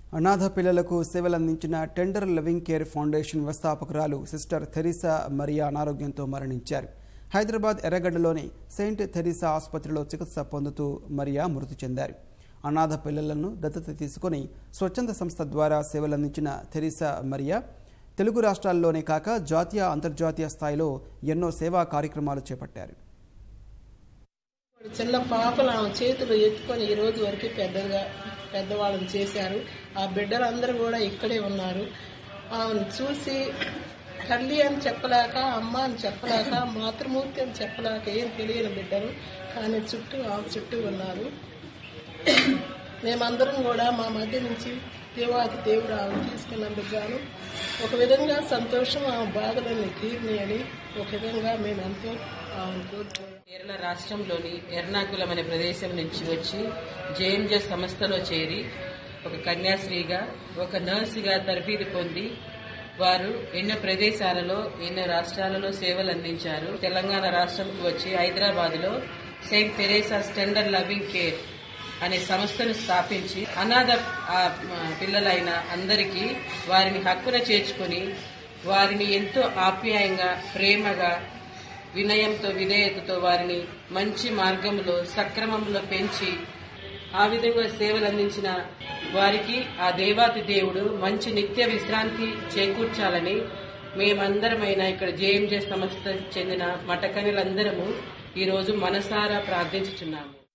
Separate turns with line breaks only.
అనాథ పిల్లలకు సేవలందించిన టెండర్ లివింగ్ కేర్ ఫౌండేషన్ వ్యవస్థాపకురాలు సిస్టర్ థెరిసా మరియా అనారోగ్యంతో మరణించారు హైదరాబాద్ ఎర్రగడ్డలోని సెయింట్ థెరిసా ఆసుపత్రిలో చికిత్స పొందుతూ మరియా మృతి చెందారు అనాథ పిల్లలను దత్తత తీసుకుని స్వచ్ఛంద సంస్థ ద్వారా సేవలందించిన థెరిసా మరియా తెలుగు రాష్ట్రాల్లోనే కాక జాతీయ అంతర్జాతీయ స్థాయిలో ఎన్నో సేవా కార్యక్రమాలు చేపట్టారు
చిన్న పాపలు ఆమె చేతులు ఎత్తుకొని ఈ రోజు వరకు పెద్దగా పెద్దవాళ్ళని చేశారు ఆ బిడ్డలందరూ కూడా ఇక్కడే ఉన్నారు ఆమెను చూసి తల్లి అని చెప్పలేక అమ్మ అని చెప్పలేక మాతృమూర్తి అని చెప్పలేక ఏం తెలియని బిడ్డలు కానీ చుట్టూ ఆమె చుట్టూ ఉన్నారు మేమందరం కూడా మా మధ్య నుంచి దేవాది దేవుడు ఆమె తీసుకున్నందుకు గాను ఒక విధంగా సంతోషం ఆమె బాధలన్నీ తీరినాయని ఒక విధంగా మేమెంతో ఆమెను కోరుతున్నాం
కేరళ రాష్ట్రంలోని ఎర్నాకుళం అనే ప్రదేశం నుంచి వచ్చి జేఎంజే సంస్థలో చేరి ఒక కన్యాశ్రీగా ఒక నర్సుగా తరఫీదు పొంది వారు ఎన్నో ప్రదేశాలలో ఎన్నో రాష్ట్రాలలో సేవలు అందించారు తెలంగాణ రాష్ట్రంకి వచ్చి హైదరాబాద్ లో saint Teresa tender loving care అనే సంస్థను స్థాపించి అనాథ ఆ, పిల్లలైన అందరికీ వారిని హక్కున చేర్చుకొని వారిని ఎంతో ఆప్యాయంగా ప్రేమగా వినయంతో విధేయతతో వారిని మంచి మార్గంలో సక్రమంలో పెంచి ఆ విధంగా సేవలు అందించిన వారికి ఆ దేవాతి దేవుడు మంచి నిత్య విశ్రాంతి చేకూర్చాలని మేమందరమైన ఇక్కడ జేఎంజే సంస్థ చెందిన మటకనులందరము ఈరోజు మనసారా ప్రార్థించుచున్నాము